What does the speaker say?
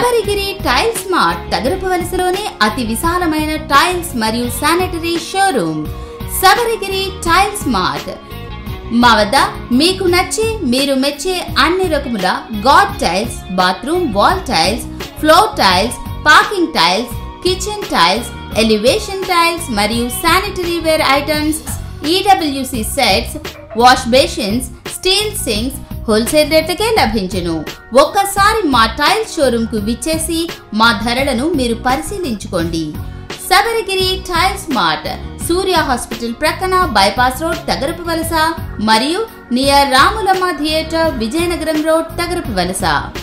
Sabarigiri tiles mart Tagarapu వలసలోనే అతి విశాలమైన టైల్స్ మరియు sanitary showroom Sabarigiri tiles mart మా వద్ద మీకు నచ్చే మీరు మెచ్చే అన్ని రకముల గాడ్ tiles bathroom wall tiles floor tiles parking tiles kitchen tiles elevation tiles మరియు sanitary ware items EWC sets wash basins steel sinks wholesale రేట్లకే లభించును ఒక్కసారి మా టైల్స్ షోరూమ్ కు విచ్చేసి మా ధరలను మీరు పరిశీలించుకోండి Sabarigiri tiles mart Surya hospital ప్రక్కన బైపాస్ రోడ్ తగరపు వలస మరియు near Ramulamma theatre Vizianagaram road Tagarapu వలస